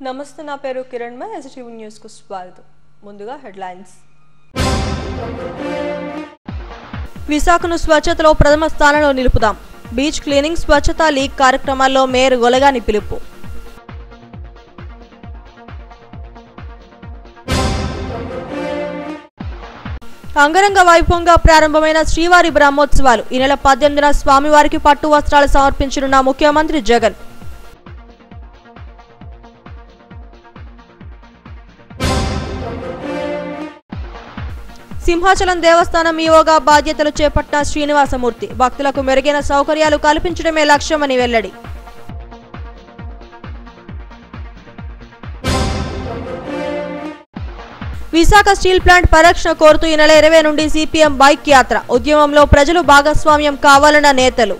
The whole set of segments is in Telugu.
నమస్తే నా పేరు కిరణ్ మై ఎస్టీవీ న్యూస్కు స్వాగతం ముందుగా హెడ్లైన్స్ విశాఖను స్వచ్ఛతలో ప్రథమ స్థానంలో నిలుపుదాం బీచ్ క్లీనింగ్ స్వచ్ఛతా లీగ్ కార్యక్రమాల్లో మేయర్ గొలగాని పిలుపు అంగరంగ వైభవంగా ప్రారంభమైన శ్రీవారి బ్రహ్మోత్సవాలు ఈ నెల పద్దెనిమిదిన స్వామివారికి పట్టు వస్త్రాలు సమర్పించనున్న ముఖ్యమంత్రి జగన్ సింహాచలం దేవస్థానం ఈవోగా బాధ్యతలు చేపట్టిన శ్రీనివాసమూర్తి భక్తులకు మెరుగైన సౌకర్యాలు కల్పించడమే లక్ష్యమని వెల్లడి విశాఖ స్టీల్ ప్లాంట్ పరిరక్షణ కోరుతూ ఈ నెల ఇరవై నుండి సిపిఎం బైక్ యాత్ర ఉద్యమంలో ప్రజలు భాగస్వామ్యం కావాలన్న నేతలు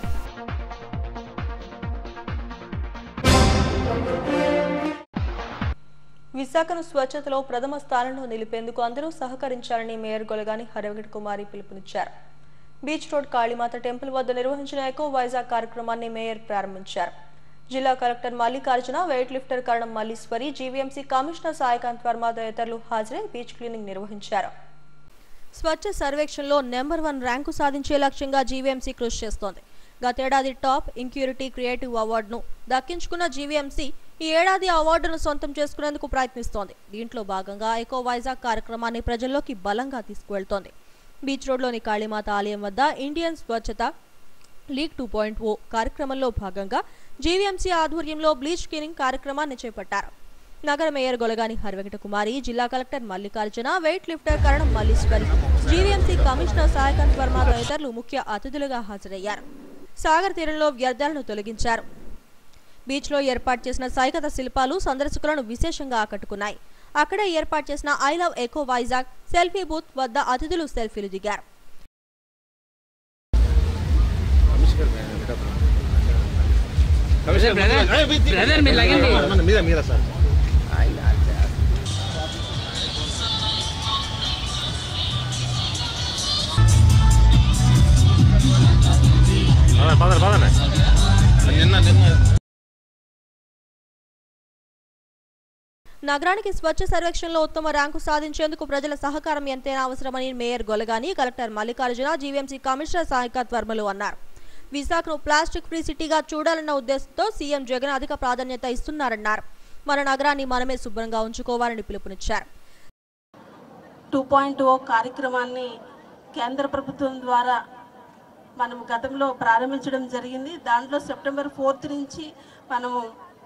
విశాఖను స్వచ్ఛతలో ప్రథమ స్థానంలో నిలిపేందుకు అందరూ సహకరించాలని మేయర్ గొలగాని హరవిగడ్ కుమారి పిలుపునిచ్చారు బీచ్ రోడ్ కాళీమాత టెంపుల్ వద్ద నిర్వహించిన ఎకో వైజాగ్ కార్యక్రమాన్ని మేయర్ ప్రారంభించారు జిల్లా collector Mallikarjuna weight lifter Karanam Malleswari GVMC commissioner Saikanth Varma తదితరులు హాజరై బీచ్ క్లీనింగ్ నిర్వహించారు స్వచ్ఛ సర్వేక్షణలో నెంబర్ వన్ ర్యాంకు సాధించే లక్ష్యంగా జీవీఎంసీ కృషి చేస్తోంది గతేడాది టాప్ ఇంక్యూరిటీ క్రియేటివ్ అవార్డును దక్కించుకున్న జీవీఎంసీ ఈ ఏడాది అవార్డును సొంతం చేసుకునేందుకు ప్రయత్నిస్తోంది దీంట్లో భాగంగా ఎకో వైజాగ్ కార్యక్రమాన్ని ప్రజల్లోకి బలంగా తీసుకువెళ్తోంది బీచ్ రోడ్లోని కాళీమాత ఆలయం వద్ద ఇండియన్ స్వచ్ఛత లీగ్ టూ పాయింట్ ఓ కార్యక్రమంలో భాగంగా జీవీఎంసీ ఆధ్వర్యంలో బ్లీచ్ క్లీనింగ్ కార్యక్రమాన్ని చేపట్టారు నగర మేయర్ గొలగాని హరివెంకట కుమారి జిల్లా collector Mallikarjuna weight lifter Karanam Malleswari GVMC commissioner Saikanth Varma తదితరులు ముఖ్య అతిథులుగా హాజరయ్యారు సాగర్ తీరంలో వ్యర్థాలను తొలగించారు బీచ్లో ఏర్పాటు చేసిన సైకత శిల్పాలు సందర్శకులను విశేషంగా ఆకట్టుకున్నాయి అక్కడే ఏర్పాటు చేసిన I love eco Vizag selfie booth వద్ద అతిథులు సెల్ఫీలు దిగారు ब्रदर में लगेंगे मेरा मेरा सर పదన పదన నిన్న నిన్న నగరానికి స్వచ్ఛ సర్వేక్షణలో ఉత్తమ ర్యాంకు సాధించేందుకు ప్రజల సహకారం ఎంతైనా అవసరమని mayor Golagani collector Mallikarjuna GVMC commissioner Saikanth వర్మలు అన్నారు విశాఖను ప్లాస్టిక్ ఫ్రీ సిటీగా చూడాలన్న ఉద్దేశంతో సీఎం జగన్ అధిక ప్రాధాన్యత ఇస్తున్నారన్నారు మన నగరాన్ని మనమే శుభ్రంగా ఉంచుకోవాలని పిలుపునిచ్చారు టూ పాయింట్ ఓ కార్యక్రమాన్ని కేంద్ర ప్రభుత్వం ద్వారా మనం గతంలో ప్రారంభించడం జరిగింది దాంట్లో సెప్టెంబర్ ఫోర్త్ నుంచి మనము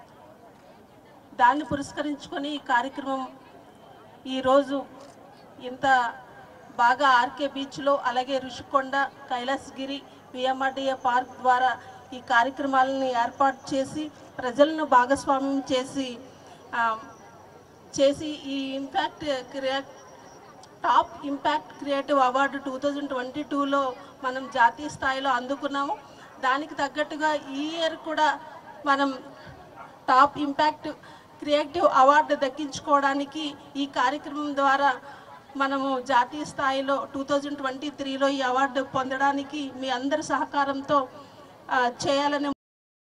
దాన్ని పురస్కరించుకొని ఈ కార్యక్రమం ఈరోజు ఇంత బాగా ఆర్కే బీచ్లో అలాగే ఋషికొండ కైలాసగిరి విఎంఆర్డిఏ పార్క్ ద్వారా ఈ కార్యక్రమాలను ఏర్పాటు చేసి ప్రజలను భాగస్వామ్యం చేసి ఆ, చేసి ఈ ఇంపాక్ట్ క్రియా top impact creative award two thousand twenty టూలో మనం జాతీయ స్థాయిలో అందుకున్నాము దానికి తగ్గట్టుగా ఈ ఇయర్ కూడా మనం టాప్ ఇంపాక్ట్ క్రియేటివ్ అవార్డు దక్కించుకోవడానికి ఈ కార్యక్రమం ద్వారా మనము జాతీయ స్థాయిలో టూ థౌజండ్ ట్వంటీ త్రీలో ఈ అవార్డు పొందడానికి మీ అందరి సహకారంతో ఆ, చేయాలని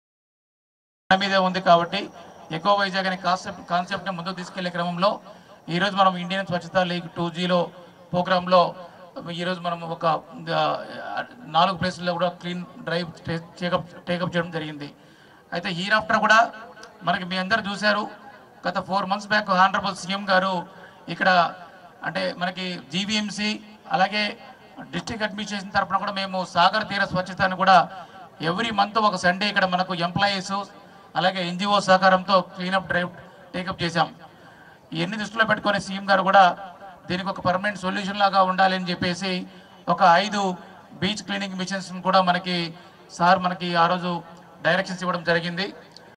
మన మీదే ఉంది కాబట్టి ఎకో వైజాగ్ అనే కాన్సెప్ట్ కాన్సెప్ట్ని ముందుకు తీసుకెళ్లే క్రమంలో ఈరోజు మనం ఇండియన్ స్వచ్ఛత లీగ్ టూ జీలో ప్రోగ్రాంలో ఈరోజు మనం ఒక ఆ, నాలుగు ప్లేసుల్లో కూడా క్లీన్ డ్రైవ్ టేకప్ టేకప్ చేయడం జరిగింది అయితే హీరాఫ్టర్ కూడా మనకి మీ అందరు చూశారు గత four months back honourable CM గారు ఇక్కడ అంటే మనకి జీవీఎంసీ అలాగే డిస్ట్రిక్ట్ అడ్మినిస్ట్రేషన్ తరఫున కూడా మేము సాగర్ తీర స్వచ్ఛతను కూడా ఎవ్రీ మంత్ ఒక సండే ఇక్కడ మనకు ఎంప్లాయీస్ అలాగే ఎన్జిఓ సహకారంతో క్లీనప్ డ్రైవ్ టేకప్ చేశాం ఇవన్నీ దృష్టిలో పెట్టుకొని సీఎం గారు కూడా దీనికి ఒక పర్మనెంట్ సొల్యూషన్ లాగా ఉండాలి అని చెప్పేసి ఒక ఐదు బీచ్ క్లీనింగ్ మిషన్స్ కూడా మనకి సార్ మనకి ఆ రోజు డైరెక్షన్స్ ఇవ్వడం జరిగింది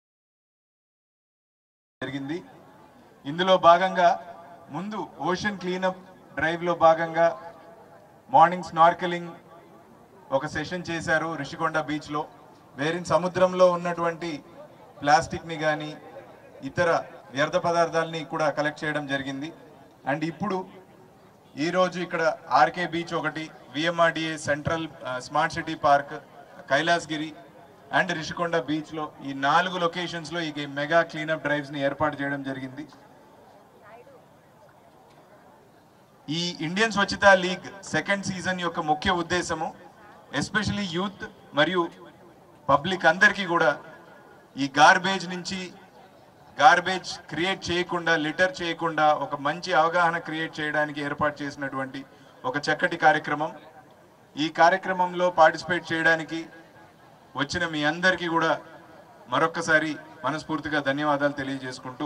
జరిగింది ఇందులో భాగంగా ముందు ఓషన్ క్లీనప్ డ్రైవ్లో భాగంగా మార్నింగ్ స్నార్కెలింగ్ ఒక సెషన్ చేశారు రిషికొండ బీచ్లో వేరిన్ సముద్రంలో ఉన్నటువంటి ప్లాస్టిక్ని కానీ ఇతర వ్యర్థ పదార్థాలని కూడా కలెక్ట్ చేయడం జరిగింది అండ్ ఇప్పుడు ఈరోజు ఇక్కడ ఆర్కే బీచ్ ఒకటి విఎంఆర్డిఏ సెంట్రల్ ఆ, smart city park Kailasagiri and Rishikonda బీచ్లో ఈ నాలుగు లొకేషన్స్లో ఈ మెగా క్లీనప్ డ్రైవ్స్ని ఏర్పాటు చేయడం జరిగింది ఈ ఇండియన్ స్వచ్ఛత లీగ్ సెకండ్ సీజన్ యొక్క ముఖ్య ఉద్దేశము ఎస్పెషలీ యూత్ మరియు పబ్లిక్ అందరికీ కూడా ఈ గార్బేజ్ నుంచి గార్బేజ్ క్రియేట్ చేయకుండా లిటర్ చేయకుండా ఒక మంచి అవగాహన క్రియేట్ చేయడానికి ఏర్పాటు చేసినటువంటి ఒక చక్కటి కార్యక్రమం ఈ కార్యక్రమంలో పార్టిసిపేట్ చేయడానికి వచ్చిన మీ అందరికీ కూడా మరొక్కసారి మనస్ఫూర్తిగా ధన్యవాదాలు తెలియజేసుకుంటూ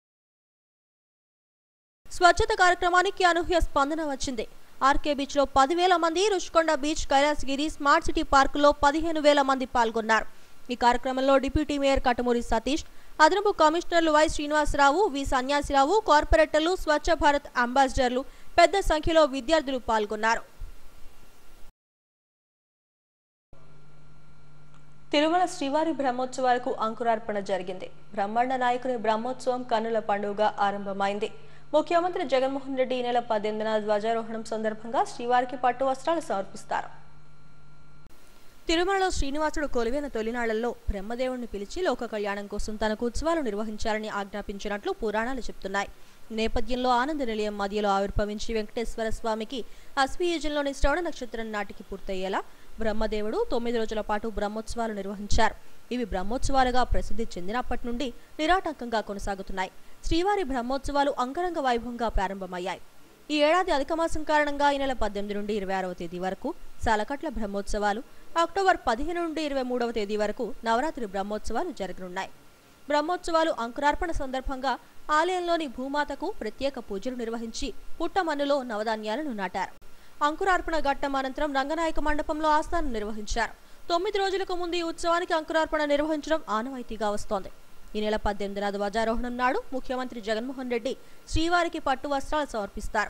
స్వచ్ఛత కార్యక్రమానికి అనూహ్య స్పందన వచ్చింది ఆర్కే బీచ్ లో పదివేల మంది Rushikonda beach Kailasagiri smart city park లో పదిహేను వేల మంది పాల్గొన్నారు ఈ కార్యక్రమంలో డిప్యూటీ మేయర్ కటమూరి సతీష్ అదనపు కమిషనర్లు వై శ్రీనివాసరావు వి సన్యాసిరావు కార్పొరేటర్లు స్వచ్ఛ భారత్ అంబాసిడర్లు పెద్ద సంఖ్యలో విద్యార్థులు పాల్గొన్నారు తిరుమల శ్రీవారి బ్రహ్మోత్సవాలకు అంకురార్పణ జరిగింది బ్రహ్మాండ నాయకుని బ్రహ్మోత్సవం కన్నుల పండుగగా ఆరంభమైంది ముఖ్యమంత్రి జగన్మోహన్ రెడ్డి ఈ నెల పద్దెనిమిదిన ధ్వజారోహణం సందర్భంగా శ్రీవారికి పట్టు వస్త్రాలు సమర్పిస్తారు తిరుమలలో శ్రీనివాసుడు కొలువైన తొలినాళ్లలో బ్రహ్మదేవుడిని పిలిచి లోక కళ్యాణం కోసం తనకు ఉత్సవాలు నిర్వహించాలని ఆజ్ఞాపించినట్లు పురాణాలు చెప్తున్నాయి ఈ నేపథ్యంలో ఆనంద నిలయం మధ్యలో ఆవిర్భవించి వెంకటేశ్వర స్వామికి అశ్వయుజంలోని శ్రవణ నక్షత్రం నాటికి పూర్తయ్యేలా బ్రహ్మదేవుడు తొమ్మిది రోజుల పాటు బ్రహ్మోత్సవాలు నిర్వహించారు ఇవి బ్రహ్మోత్సవాలుగా ప్రసిద్ధి చెందినప్పటి నుండి నిరాటంకంగా కొనసాగుతున్నాయి శ్రీవారి బ్రహ్మోత్సవాలు అంగరంగ వైభవంగా ప్రారంభమయ్యాయి ఈ ఏడాది అధిక మాసం కారణంగా ఈ నెల పద్దెనిమిది నుండి ఇరవై ఆరవ తేదీ వరకు సాలకట్ల బ్రహ్మోత్సవాలు అక్టోబర్ పదిహేను నుండి ఇరవై మూడవ తేదీ వరకు నవరాత్రి బ్రహ్మోత్సవాలు జరగనున్నాయి బ్రహ్మోత్సవాలు అంకురార్పణ సందర్భంగా ఆలయంలోని భూమాతకు ప్రత్యేక పూజలు నిర్వహించి పుట్టమన్నులో నవధాన్యాలను నాటారు అంకురార్పణ ఘట్టం అనంతరం రంగనాయక మండపంలో ఆస్థానం నిర్వహించారు తొమ్మిది రోజులకు ముందు ఈ ఉత్సవానికి అంకురార్పణ నిర్వహించడం ఆనవాయితీగా వస్తోంది ఈ నెల పద్దెనిమిదిన ధ్వజారోహణం నాడు ముఖ్యమంత్రి జగన్మోహన్ రెడ్డి శ్రీవారికి పట్టు వస్త్రాలు సమర్పిస్తారు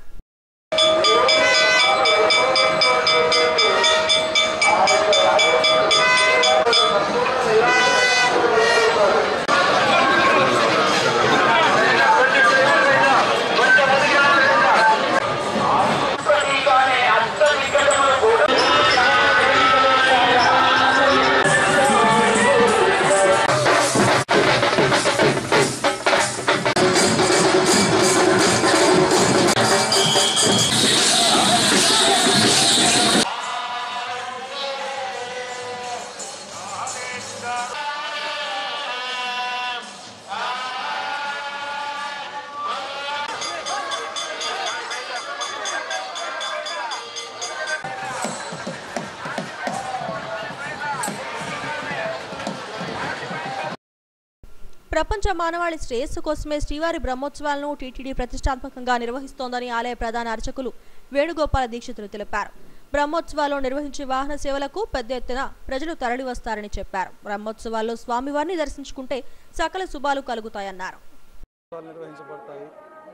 ప్రపంచ మానవాళి శ్రేయస్సు కోసమే శ్రీవారి బ్రహ్మోత్సవాలను టీటీడీ ప్రతిష్టాత్మకంగా నిర్వహిస్తోందని ఆలయ ప్రధాన అర్చకులు వేణుగోపాల దీక్షితులు తెలిపారు బ్రహ్మోత్సవాల్లో నిర్వహించే వాహన సేవలకు పెద్ద ఎత్తున ప్రజలు తరలివస్తారని చెప్పారు బ్రహ్మోత్సవాల్లో స్వామివారిని దర్శించుకుంటే సకల శుభాలు కలుగుతాయన్నారు బ్రహ్మోత్సవాలు నిర్వహించబడతాయి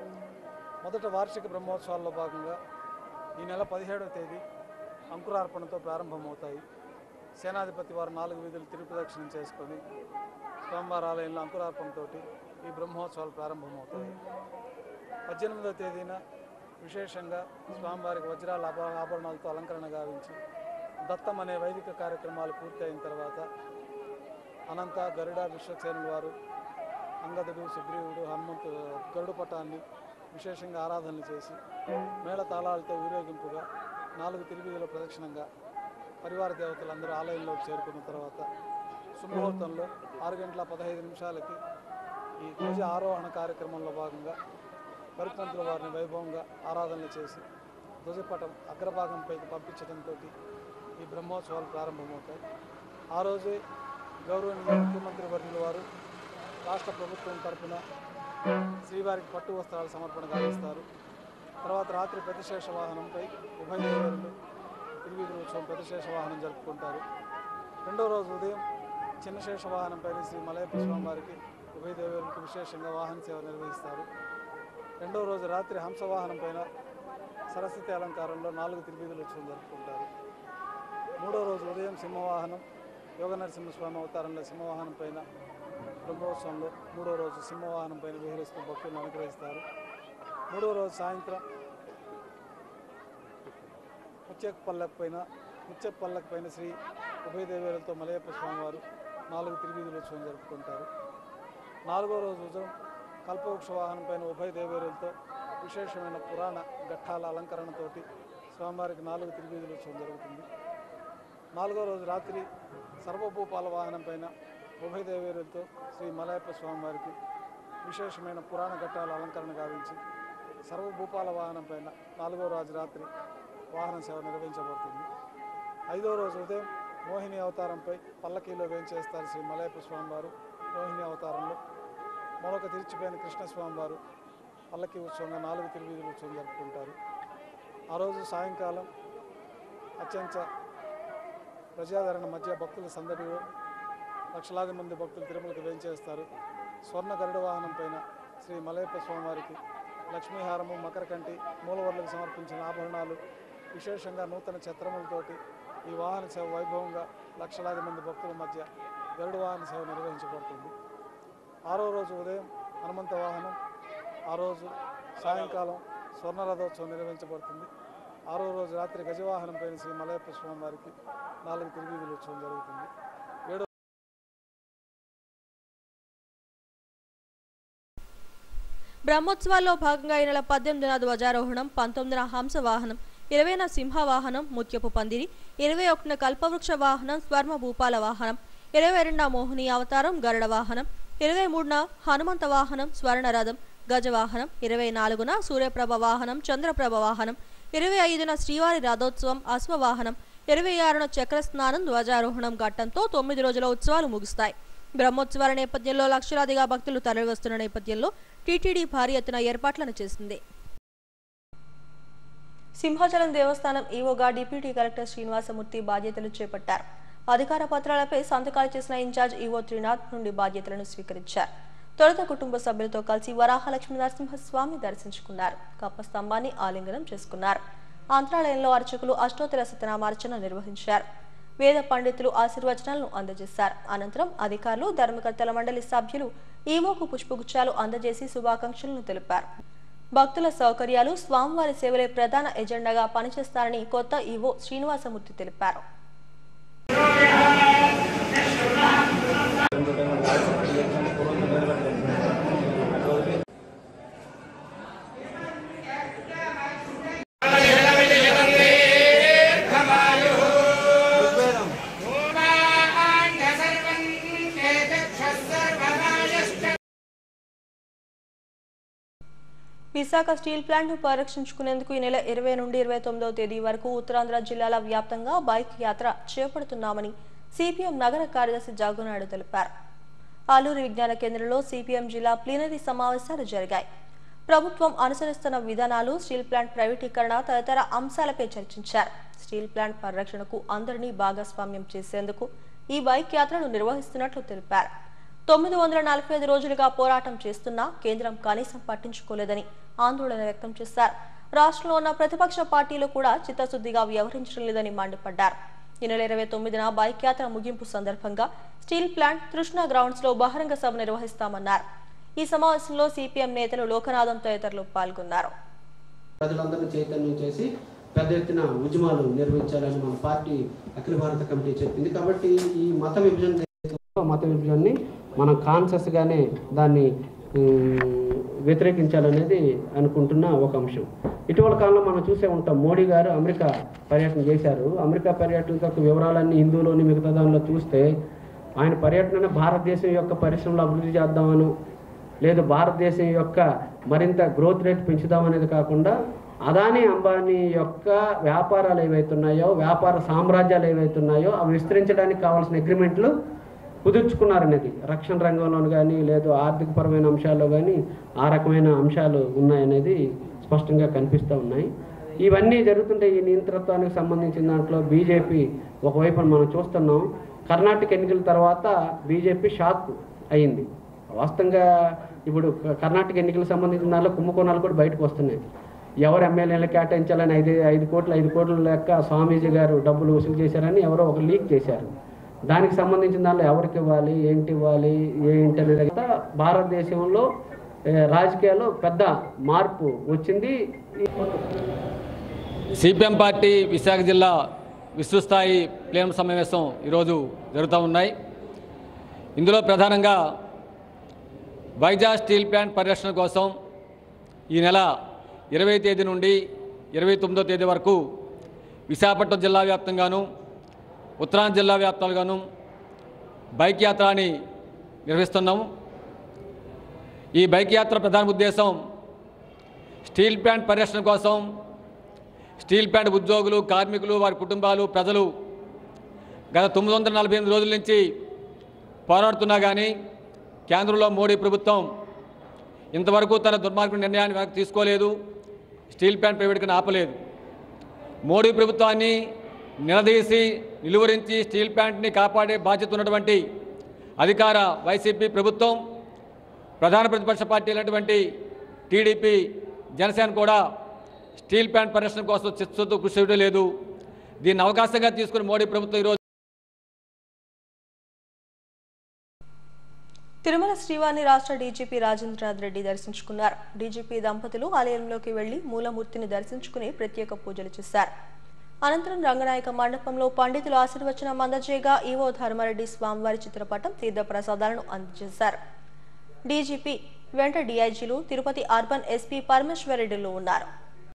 మొదట వార్షిక బ్రహ్మోత్సవాల్లో భాగంగా ఈ నెల పదిహేడవ తేదీ అంకురార్పణతో ప్రారంభమవుతాయి సేనాధిపతి వారు నాలుగు వీధులు తిరుప్రదక్షిణం చేసుకొని స్వామివారి ఆలయంలో అంకురార్పణతో ఈ బ్రహ్మోత్సవాలు ప్రారంభమవుతాయి పద్దెనిమిదవ తేదీన విశేషంగా స్వామివారికి వజ్రాల ఆభ- ఆభరణాలతో అలంకరణ గావించి దత్తం అనే వైదిక కార్యక్రమాలు పూర్తయిన తర్వాత అనంత గరుడ విశ్వక్సేనుల వారు అంగదుడు సుగ్రీవుడు హనుమంతు గరుడు పటాన్ని విశేషంగా ఆరాధనలు చేసి మేళ తాళాలతో ఊరేగింపుగా నాలుగు తిరుగుల ప్రదక్షిణంగా పరివార దేవతలందరూ ఆలయంలోకి చేరుకున్న తర్వాత సుముహూర్తంలో ఆరు గంటల పదహైదు నిమిషాలకి ఈ ధ్వజ ఆరోహణ కార్యక్రమంలో భాగంగా పరిపంతుల వారిని వైభవంగా ఆరాధనలు చేసి ధ్వజపటం అగ్రభాగంపైకి పంపించడంతో ఈ బ్రహ్మోత్సవాలు ప్రారంభమవుతాయి ఆ రోజే గౌరవనీయ ముఖ్యమంత్రి వర్యుల వారు రాష్ట్ర ప్రభుత్వం తరపున శ్రీవారికి పట్టు వస్త్రాల సమర్పణ గావిస్తారు తర్వాత రాత్రి ప్రతిశేష వాహనంపై ఉభయ దేవరులు తిరువీధుల ఉత్సవం ప్రతిశేష వాహనం జరుపుకుంటారు రెండో రోజు ఉదయం చిన్న శేష వాహనంపైన శ్రీ మలయప్ప స్వామి వారికి ఉభయ దేవరులకు విశేషంగా వాహన సేవ నిర్వహిస్తారు రెండో రోజు రాత్రి హంస వాహనం పైన సరస్వతి అలంకారంలో నాలుగు తిరువీధుల ఉత్సవం జరుపుకుంటారు మూడో రోజు ఉదయం సింహవాహనం యోగ నరసింహస్వామి అవతారంలో సింహవాహనం పైన బ్రహ్మోత్సవంలో మూడో రోజు సింహవాహనం పైన విహరిస్తూ భక్తులను అనుగ్రహిస్తారు మూడో రోజు సాయంత్రం ముత్యక్ పల్లకి పైన ముత్యక్ పల్లకి పైన శ్రీ ఉభయదేవేలతో మలయప్ప స్వామివారు నాలుగు తిరువీధులోత్సవం జరుపుకుంటారు నాలుగో రోజు ఉదయం కల్పవృక్ష వాహనం పైన ఉభయ దేవేరులతో విశేషమైన పురాణ ఘట్టాల అలంకరణతోటి స్వామివారికి నాలుగు తిరువీధులోత్సవం జరుగుతుంది నాలుగో రోజు రాత్రి సర్వభూపాల వాహనం పైన ఉభయ దేవేరులతో శ్రీ మలయప్ప స్వామివారికి విశేషమైన పురాణ ఘట్టాల అలంకరణ గావించి సర్వభూపాల వాహనం పైన నాలుగో రోజు రాత్రి వాహన సేవ నిర్వహించబడుతుంది ఐదో రోజు ఉదయం మోహిని అవతారంపై పల్లకీలో వేంచేస్తారు శ్రీ మలయప్ప స్వామివారు మోహిని అవతారంలో మరొక తిరిచిపోయిన కృష్ణస్వామివారు పల్లకి ఉత్సవంగా నాలుగు తిరువీధుల ఉత్సవం జరుపుకుంటారు ఆ రోజు సాయంకాలం అత్యంత ప్రజాదరణ మధ్య భక్తుల సందడిలో లక్షలాది మంది భక్తులు తిరుమలకు వేంచేస్తారు స్వర్ణ గరుడ వాహనం పైన శ్రీ మలయప్ప స్వామివారికి లక్ష్మీహారము మకరకంటి మూలవర్లకు సమర్పించిన ఆభరణాలు విశేషంగా నూతన ఛత్రములతోటి ఈ వాహన సేవ వైభవంగా లక్షలాది మంది భక్తుల మధ్య గరుడ వాహన సేవ నిర్వహించబడుతుంది ఆరో రోజు ఉదయం హనుమంత వాహనం ఆ రోజు సాయంకాలం స్వర్ణరథోత్సవం నిర్వహించబడుతుంది ఆరో రోజు రాత్రి గజవాహనం పైన శ్రీ మలయప్ప స్వామి వారికి నాలుగు తిరువీధుల ఉత్సవం జరుగుతుంది ఏడో బ్రహ్మోత్సవాల్లో భాగంగా ఈ నెల పద్దెనిమిదిన ధ్వజారోహణం పంతొమ్మిదిన హంస వాహనం ఇరవైన సింహ వాహనం ముత్యపు పందిరి ఇరవై ఒకటిన కల్పవృక్ష వాహనం స్వర్మ భూపాల వాహనం ఇరవై రెండున మోహిని అవతారం గరుడ వాహనం ఇరవై మూడున హనుమంత వాహనం స్వర్ణ రథం గజ వాహనం ఇరవై నాలుగున సూర్యప్రభ వాహనం చంద్రప్రభ వాహనం ఇరవై ఐదున శ్రీవారి రథోత్సవం అశ్వవాహనం ఇరవై ఆరున చక్ర స్నానం ధ్వజారోహణం ఘట్టంతో తొమ్మిది రోజుల ఉత్సవాలు ముగుస్తాయి బ్రహ్మోత్సవాల నేపథ్యంలో లక్షలాదిగా భక్తులు తరలివస్తున్న నేపథ్యంలో టీటీడీ భారీ ఎత్తున ఏర్పాట్లను చేసింది సింహాచలం దేవస్థానం ఈవోగా డిప్యూటీ కలెక్టర్ శ్రీనివాసమూర్తి బాధ్యతలు చేపట్టారు అధికార పత్రాలపై సంతకాలు చేసిన ఇన్ఛార్జ్ ఈవో త్రినాథ్ నుండి బాధ్యతలను స్వీకరించారు తొలుత కుటుంబ సభ్యులతో కలిసి వరాహలక్ష్మి నరసింహస్వామి దర్శించుకున్నారు కప్ప స్తంభాన్ని ఆలింగనం చేసుకున్నారు ఆంధ్రాలయంలో అర్చకులు అష్టోత్తర సత్యనామార్చన నిర్వహించారు వేద పండితులు ఆశీర్వచనాలను అందజేశారు అనంతరం అధికారులు ధర్మకర్తల మండలి సభ్యులు ఈవోకు పుష్పగుచ్చాలు అందజేసి శుభాకాంక్షలను తెలిపారు భక్తుల సౌకర్యాలు స్వామివారి సేవలే ప్రధాన ఎజెండాగా పనిచేస్తారని కొత్త ఈవో శ్రీనివాసమూర్తి తెలిపారు విశాఖ స్టీల్ ప్లాంట్ను పరిరక్షించుకునేందుకు ఈ నెల ఇరవై నుండి ఇరవై తొమ్మిదవ తేదీ వరకు ఉత్తరాంధ్ర జిల్లాల వ్యాప్తంగా బైక్ యాత్ర చేపడుతున్నామని సిపిఎం నగర కార్యదర్శి జాగునాయుడు తెలిపారు ఆలూరు విజ్ఞాన కేంద్రంలో సిపిఎం జిల్లా ప్లీనరీ సమావేశాలు జరిగాయి ప్రభుత్వం అనుసరిస్తున్న విధానాలు స్టీల్ ప్లాంట్ ప్రైవేటీకరణ తదితర అంశాలపై చర్చించారు స్టీల్ ప్లాంట్ పరిరక్షణకు అందరినీ భాగస్వామ్యం చేసేందుకు ఈ బైక్ యాత్రను నిర్వహిస్తున్నట్లు తెలిపారు తొమ్మిది వందల నలభై ఐదు రోజులుగా పోరాటం చేస్తున్నా కేంద్రం కనీసం పట్టించుకోలేదని ఆందోళన వ్యక్తం చేశారు రాష్ట్రంలో ఉన్న ప్రతిపక్ష పార్టీలు కూడా చిత్తశుద్ధిగా వ్యవహరించడం లేదని మండిపడ్డారు ఈ నెల ఇరవై తొమ్మిదిన బైక్ యాత్ర ముగింపు సందర్భంగా స్టీల్ ప్లాంట్ కృష్ణా గ్రౌండ్స్ లో బహిరంగ సభ నిర్వహిస్తామన్నారు ఈ సమావేశంలో సిపిఎం నేతలు లోకనాథం తదితరులు పాల్గొన్నారు ప్రజలందరినీ చైతన్యం చేసి పెద్ద ఎత్తున ఉద్యమాలు నిర్వహించాలని మన పార్టీ అఖిల భారత కమిటీ చెప్పింది కాబట్టి ఈ మత విభజన ఏదైతే మత విభజనని మనం కాన్షియస్గానే దాన్ని ఉమ్, వ్యతిరేకించాలనేది అనుకుంటున్న ఒక అంశం ఇటీవల కాలంలో మనం చూసే ఉంటాం మోడీ గారు అమెరికా పర్యటన చేశారు అమెరికా పర్యటన యొక్క వివరాలన్నీ హిందువులోని మిగతా దానిలో చూస్తే ఆయన పర్యటన భారతదేశం యొక్క పరిశ్రమలు అభివృద్ధి చేద్దామను లేదు భారతదేశం యొక్క మరింత గ్రోత్ రేట్ పెంచుదామనేది కాకుండా అదానీ అంబానీ యొక్క వ్యాపారాలు ఏవైతున్నాయో వ్యాపార సామ్రాజ్యాలు ఏవైతున్నాయో అవి విస్తరించడానికి కావాల్సిన అగ్రిమెంట్లు కుదుర్చుకున్నారనేది రక్షణ రంగంలోను కానీ లేదు ఆర్థికపరమైన అంశాల్లో కానీ ఆ రకమైన అంశాలు ఉన్నాయనేది స్పష్టంగా కనిపిస్తూ ఉన్నాయి ఇవన్నీ జరుగుతుంటే ఈ నియంత్రత్వానికి సంబంధించిన దాంట్లో బీజేపీ ఒకవైపు మనం చూస్తున్నాం కర్ణాటక ఎన్నికల తర్వాత బీజేపీ షాక్ అయింది వాస్తవంగా ఇప్పుడు క- కర్ణాటక ఎన్నికలకు సంబంధించిన దాంట్లో కుంభకోణాలు కూడా బయటకు వస్తున్నాయి ఎవరు ఎమ్మెల్యేలు కేటాయించాలని ఐదు ఐదు కోట్లు ఐదు కోట్ల లెక్క స్వామీజీ గారు డబ్బులు వసూలు చేశారని ఎవరో ఒక లీక్ చేశారు దానికి సంబంధించిన దాంట్లో ఎవరికి ఇవ్వాలి ఏంటి ఇవ్వాలి ఏంటి అనేది కూడా భారతదేశంలో ఏ, రాజకీయాల్లో పెద్ద మార్పు వచ్చింది సిపిఎం పార్టీ విశాఖ జిల్లా విస్తృతస్థాయి ప్లేనం సమావేశం ఈరోజు జరుగుతూ ఉన్నాయి ఇందులో ప్రధానంగా వైజాగ్ స్టీల్ ప్లాంట్ పరిరక్షణ కోసం ఈ నెల ఇరవై తేదీ నుండి ఇరవై తొమ్మిదో తేదీ వరకు విశాఖపట్నం జిల్లా వ్యాప్తంగాను ఉత్తరాంధ్ర జిల్లా వ్యాప్తాలుగాను బైక్ యాత్ర అని నిర్వహిస్తున్నాము ఈ బైక్ యాత్ర ప్రధాన ఉద్దేశం స్టీల్ ప్లాంట్ పరిరక్షణ కోసం స్టీల్ ప్లాంట్ ఉద్యోగులు కార్మికులు వారి కుటుంబాలు ప్రజలు గత తొమ్మిది వందల నలభై ఎనిమిది రోజుల నుంచి పోరాడుతున్నా కానీ కేంద్రంలో మోడీ ప్రభుత్వం ఇంతవరకు తన దుర్మార్గ నిర్ణయాన్ని వెనక్కి తీసుకోలేదు స్టీల్ ప్లాంట్ ప్రైవేట్గా ఆపలేదు మోడీ ప్రభుత్వాన్ని నిలదీసి నిలువరించి స్టీల్ ప్లాంట్ని కాపాడే బాధ్యత ఉన్నటువంటి అధికార వైసీపీ ప్రభుత్వం ప్రధాన ప్రతిపక్ష పార్టీ అయినటువంటి టీడీపీ జనసేన కూడా స్టీల్ ప్లాంట్ పరిరక్షణ కోసం చిత్తశుద్ధితో కృషి చేయడం లేదు దీన్ని అవకాశంగా తీసుకుని మోడీ ప్రభుత్వం ఈరోజు తిరుమల శ్రీవారిని రాష్ట్ర డీజీపీ రాజేంద్రనాథ్ రెడ్డి దర్శించుకున్నారు డీజీపీ దంపతులు ఆలయంలోకి వెళ్లి మూలమూర్తిని దర్శించుకుని ప్రత్యేక పూజలు చేశారు అనంతరం రంగనాయక మండపంలో పండితులు ఆశీర్వచనం అందజేయగా ఈవో ధర్మారెడ్డి స్వామివారి చిత్రపటం తీర్థప్రసాదాలను అందజేశారు డీజీపీ వెంట డీఐజీలు తిరుపతి అర్బన్ ఎస్పీ పరమేశ్వరరెడ్డిలు ఉన్నారు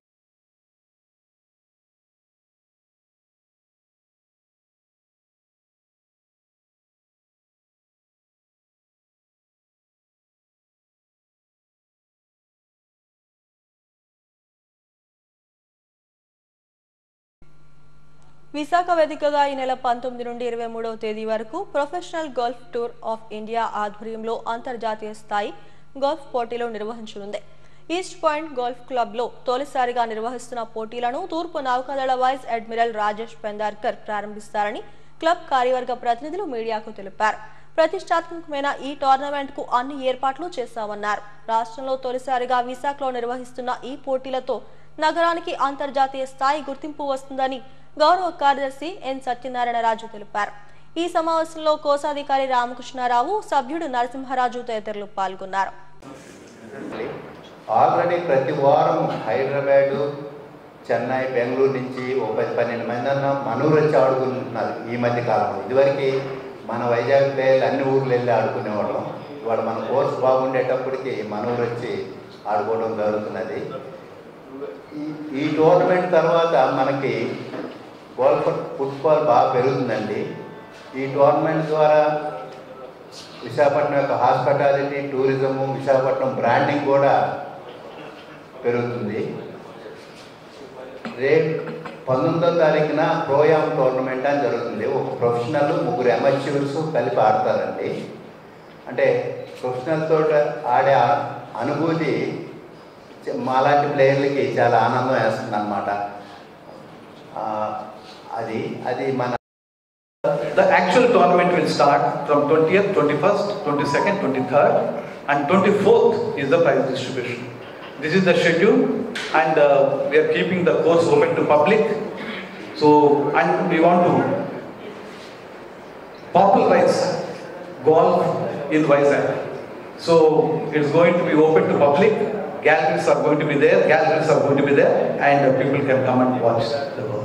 విశాఖ వేదికగా ఈ నెల పంతొమ్మిది నుండి ఇరవై మూడవ తేదీ వరకు professional golf tour of India ఆధ్వర్యంలో అంతర్జాతీయ స్థాయి గోల్ఫ్ పోటీలు నిర్వహించనుంది ఈస్ట్ పాయింట్ గోల్ఫ్ క్లబ్లో తొలిసారిగా నిర్వహిస్తున్న పోటీలను తూర్పు నౌకాదళ వైస్ అడ్మిరల్ రాజేష్ పెందార్కర్ ప్రారంభిస్తారని క్లబ్ కార్యవర్గ ప్రతినిధులు మీడియాకు తెలిపారు ప్రతిష్టాత్మకమైన ఈ టోర్నమెంట్ కు అన్ని ఏర్పాట్లు చేశామన్నారు రాష్ట్రంలో తొలిసారిగా విశాఖలో నిర్వహిస్తున్న ఈ పోటీలతో నగరానికి అంతర్జాతీయ స్థాయి గుర్తింపు వస్తుందని గౌరవ కార్యదర్శి ఎన్ సత్యనారాయణ రాజు తెలిపారు ఈ సమావేశంలో కోశాధికారి రామకృష్ణారావు సభ్యుడు నరసింహరాజు తదితరులు పాల్గొన్నారు ఆల్రెడీ ప్రతి వారం హైదరాబాదు చెన్నై బెంగళూరు నుంచి ఒక పది పన్నెండు మంది అన్న మనూరు వచ్చి ఆడుకుంటున్నారు ఈ మధ్య కాలంలో ఇదివరకు మన వైజాగ్ ప్లేయర్లు అన్ని ఊర్లు వెళ్ళి ఆడుకునేవాళ్ళం ఇవాళ మన కోర్స్ బాగుండేటప్పటికి మనూరు వచ్చి ఆడుకోవడం జరుగుతున్నది ఈ ఈ టోర్నమెంట్ తర్వాత మనకి గోల్ఫ్ ఫుట్బాల్ బాగా పెరుగుతుందండి ఈ టోర్నమెంట్ ద్వారా విశాఖపట్నం యొక్క హాస్పిటాలిటీ టూరిజము విశాఖపట్నం బ్రాండింగ్ కూడా పెరుగుతుంది రేపు పంతొమ్మిదో తారీఖున ప్రోయామ్ టోర్నమెంట్ అని జరుగుతుంది ఒక ప్రొఫెషనల్ ముగ్గురు అమర్చ్యూర్స్ కలిపి ఆడతారండి అంటే ప్రొఫెషనల్ తోటి ఆడే ఆ- అనుభూతి చ- మాలాంటి ప్లేయర్లకి చాలా ఆనందం వేస్తుంది అనమాట అది అది మన The actual tournament will start from 20th, 21st, 22nd, 23rd, and 24th is the prize distribution. This is the schedule, and uh, we are keeping the course open to public. So, and we want to popularize golf in Vizag. So, it's going to be open to public. Galleries are going to be there, galleries are going to be there, and uh, people can come and watch the golf.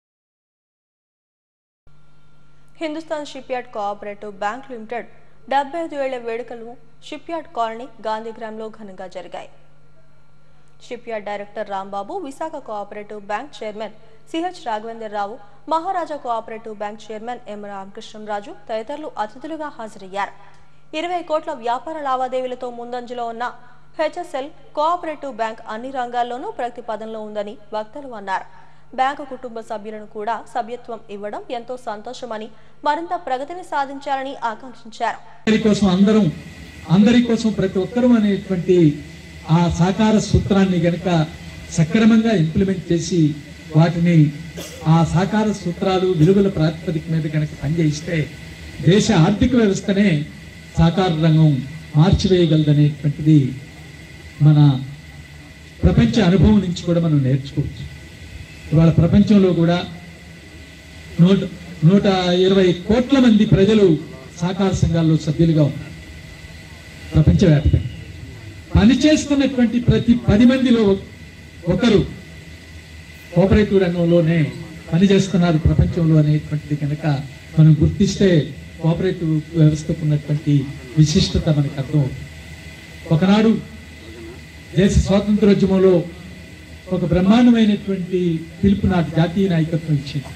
Hindustan shipyard cooperative bank limited డెబ్బై ఐదు ఏళ్ల వేడుకలు షిప్ యార్డ్ కాలనీ గాంధీగ్రామ్లో ఘనంగా జరిగాయి shipyard director Rambabu Visakha cooperative bank chairman CH Raghavender Rao Maharaja cooperative bank chairman M Ramakrishnamraju తదితరులు అతిథులుగా హాజరయ్యారు ఇరవై కోట్ల వ్యాపార లావాదేవీలతో ముందంజలో ఉన్న హెచ్ఎస్ఎల్ కోఆపరేటివ్ బ్యాంక్ అన్ని రంగాల్లోనూ ప్రగతి పదంలో ఉందని వక్తలు అన్నారు బ్యాంకు కుటుంబ సభ్యులను కూడా సభ్యత్వం ఇవ్వడం ఎంతో సంతోషమని మరింత ప్రగతిని సాధించాలని ఆకాంక్షించారు అందరి కోసం అందరం అందరి కోసం ప్రతి ఒక్కరూ అనేటువంటి ఆ సాకార సూత్రాన్ని గనక సక్రమంగా ఇంప్లిమెంట్ చేసి వాటిని ఆ సాకార సూత్రాలు విలువల ప్రాతిపదిక మీద కనుక పనిచేయిస్తే దేశ ఆర్థిక వ్యవస్థనే సాకార రంగం మార్చివేయగలదనేటువంటిది మన ప్రపంచ అనుభవం నుంచి కూడా మనం నేర్చుకోవచ్చు ఇవాళ ప్రపంచంలో కూడా నూట నూట ఇరవై కోట్ల మంది ప్రజలు సహకార సంఘాల్లో సభ్యులుగా ఉన్నారు ప్రపంచవ్యాప్తంగా పనిచేస్తున్నటువంటి ప్రతి పది మందిలో ఒకరు కోఆపరేటివ్ రంగంలోనే పనిచేస్తున్నారు ప్రపంచంలో అనేటువంటిది కనుక మనం గుర్తిస్తే కోఆపరేటివ్ వ్యవస్థకు ఉన్నటువంటి విశిష్టత మనకు అర్థం ఒకనాడు దేశ స్వాతంత్రోద్యమంలో ఒక బ్రహ్మాండమైనటువంటి పిలుపు నాటి జాతీయ నాయకత్వం ఇచ్చింది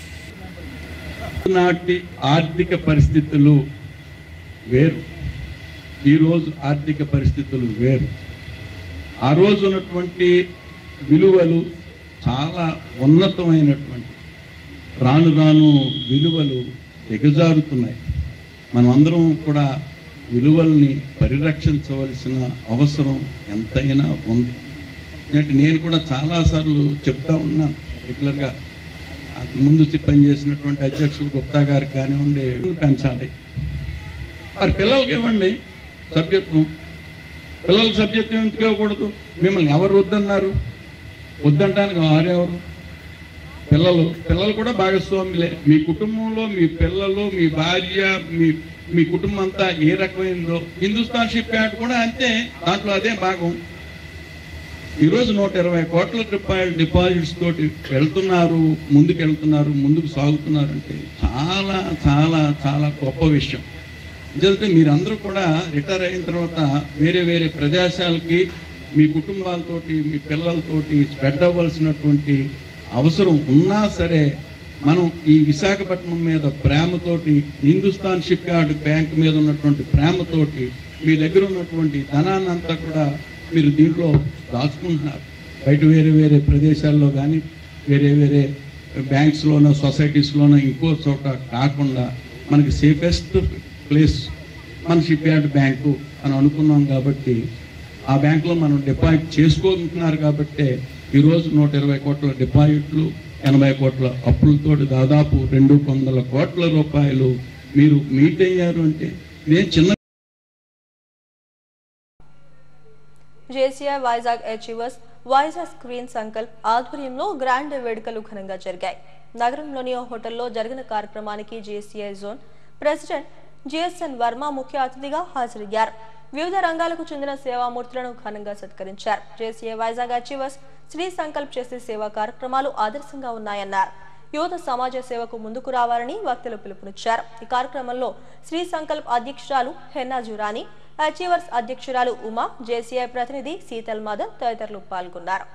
నాటి ఆర్థిక పరిస్థితులు వేరు ఈరోజు ఆర్థిక పరిస్థితులు వేరు ఆ రోజు ఉన్నటువంటి విలువలు చాలా ఉన్నతమైనటువంటి రాను రాను విలువలు దిగజారుతున్నాయి మనం అందరం కూడా విలువల్ని పరిరక్షించవలసిన అవసరం ఎంతైనా ఉంది ఎందుకంటే నేను కూడా చాలాసార్లు చెప్తా ఉన్నాను రెగ్యులర్గా ముందు పనిచేసినటువంటి అధ్యక్షుడు గుప్తా గారికి కానివ్వండి పెంచాలి మరి పిల్లలకి ఇవ్వండి సబ్జెక్టు పిల్లలకి సబ్జెక్ట్ ఎందుకు ఇవ్వకూడదు మిమ్మల్ని ఎవరు వద్దన్నారు వద్దంటానికి వారెవరు పిల్లలు పిల్లలు కూడా భాగస్వాములే మీ కుటుంబంలో మీ పిల్లలు మీ భార్య మీ మీ కుటుంబం అంతా ఏ రకమైనదో హిందుస్థాన్ షిప్ యార్డ్ కూడా అంతే దాంట్లో అదే భాగం ఈరోజు నూట ఇరవై కోట్ల రూపాయల డిపాజిట్స్ తోటి వెళ్తున్నారు ముందుకు వెళ్తున్నారు ముందుకు సాగుతున్నారు అంటే చాలా చాలా చాలా గొప్ప విషయం ఎందుకంటే మీరందరూ కూడా రిటైర్ అయిన తర్వాత వేరే వేరే ప్రదేశాలకి మీ కుటుంబాలతోటి మీ పిల్లలతోటి స్ప్రెడ్ అవ్వాల్సినటువంటి అవసరం ఉన్నా సరే మనం ఈ విశాఖపట్నం మీద ప్రేమతోటి హిందుస్థాన్ షిప్ యార్డ్ బ్యాంక్ మీద ఉన్నటువంటి ప్రేమతోటి మీ దగ్గర ఉన్నటువంటి ధనాన్ని అంతా కూడా మీరు దీంట్లో దాచుకుంటున్నారు బయట వేరే వేరే ప్రదేశాల్లో కానీ వేరే వేరే బ్యాంక్స్లోనో సొసైటీస్లోనో ఇంకో చోట కాకుండా మనకి సేఫెస్ట్ ప్లేస్ మన షిప్ యార్డ్ బ్యాంకు అని అనుకున్నాం కాబట్టి ఆ బ్యాంకులో మనం డిపాజిట్ చేసుకోకుంటున్నారు కాబట్టి ఈరోజు నూట ఇరవై కోట్ల డిపాజిట్లు ఎనభై కోట్ల అప్పులతో దాదాపు రెండు వందల కోట్ల రూపాయలు మీరు మీట్ అయ్యారు అంటే నేను చిన్న జేసీఐ వైజాగ్ అచీవర్స్ వైజాగ్ స్క్రీన్ సంకల్ప్ ఆధ్వర్యంలో గ్రాండ్ వేడుకలు ఘనంగా జరిగాయి నగరంలోని ఓ హోటల్లో జరిగిన కార్యక్రమానికి JCI zone president GSN Varma ముఖ్య అతిథిగా హాజరయ్యారు వివిధ రంగాలకు చెందిన సేవామూర్తులను ఘనంగా సత్కరించారు జేసీఐ వైజాగ్ అచీవర్స్ శ్రీ సంకల్ప్ చేసే సేవా కార్యక్రమాలు ఆదర్శంగా ఉన్నాయన్నారు యువత సమాజ సేవకు ముందుకు రావాలని వక్తలు పిలుపునిచ్చారు ఈ కార్యక్రమంలో శ్రీ సంకల్ప్ అధ్యక్షురాలు హెన్నా జురాని అచీవర్స్ అధ్యక్షురాలు ఉమా జేసీఐ ప్రతినిధి శీతల్ మదన్ తదితరులు పాల్గొన్నారు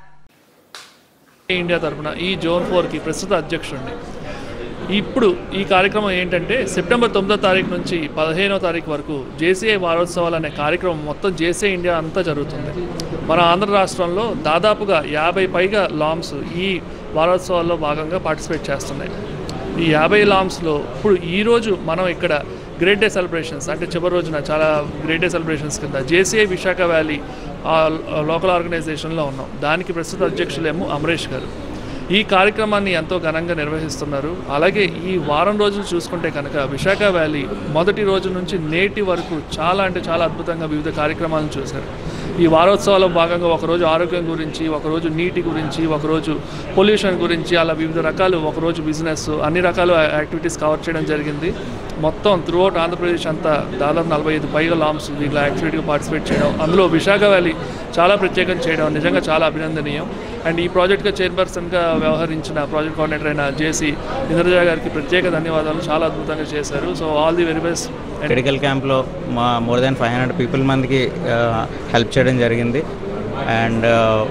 ఇండియా తరఫున ఈ జోన్ ఫోర్కి ప్రస్తుత అధ్యక్షుడిని ఇప్పుడు ఈ కార్యక్రమం ఏంటంటే సెప్టెంబర్ తొమ్మిదో తారీఖు నుంచి పదిహేనో తారీఖు వరకు జేసీఐ వారోత్సవాలు అనే కార్యక్రమం మొత్తం జేసీఐ ఇండియా అంతా జరుగుతుంది మన ఆంధ్ర రాష్ట్రంలో దాదాపుగా యాభై పైగా లామ్స్ ఈ వారోత్సవాల్లో భాగంగా పార్టిసిపేట్ చేస్తున్నాయి ఈ యాభై లామ్స్లో ఇప్పుడు ఈరోజు మనం ఇక్కడ గ్రేట్ డే సెలబ్రేషన్స్ అంటే చివరి రోజున చాలా గ్రేట్ డే సెలబ్రేషన్స్ కింద జేసీఐ విశాఖ వ్యాలీ ఆ లోకల్ ఆర్గనైజేషన్లో ఉన్నాం దానికి ప్రస్తుత అధ్యక్షులేమో అమరేష్ గారు ఈ కార్యక్రమాన్ని ఎంతో ఘనంగా నిర్వహిస్తున్నారు అలాగే ఈ వారం రోజులు చూసుకుంటే కనుక విశాఖ వ్యాలీ మొదటి రోజు నుంచి నేటి వరకు చాలా అంటే చాలా అద్భుతంగా వివిధ కార్యక్రమాలను చూశారు ఈ వారోత్సవాల్లో భాగంగా ఒకరోజు ఆరోగ్యం గురించి ఒకరోజు నీటి గురించి ఒకరోజు పొల్యూషన్ గురించి అలా వివిధ రకాలు ఒకరోజు బిజినెస్ అన్ని రకాల యాక్టివిటీస్ కవర్ చేయడం జరిగింది మొత్తం త్రూఅవుట్ ఆంధ్రప్రదేశ్ అంతా దాదాపు నలభై ఐదు పైగా లామ్స్ వీళ్ళ యాక్టివిటీగా పార్టిసిపేట్ చేయడం అందులో విశాఖ వ్యాలీ చాలా ప్రత్యేకం చేయడం నిజంగా చాలా అభినందనీయం అండ్ ఈ ప్రాజెక్ట్గా చైర్పర్సన్గా వ్యవహరించిన ప్రాజెక్ట్ కోఆర్డినేటర్ అయిన జేసీ ఇంద్రజా గారికి ప్రత్యేక ధన్యవాదాలు చాలా అద్భుతంగా చేశారు so all the very best critical క్యాంప్లో మా more than five hundred people మందికి హెల్ప్ చేయడం జరిగింది అండ్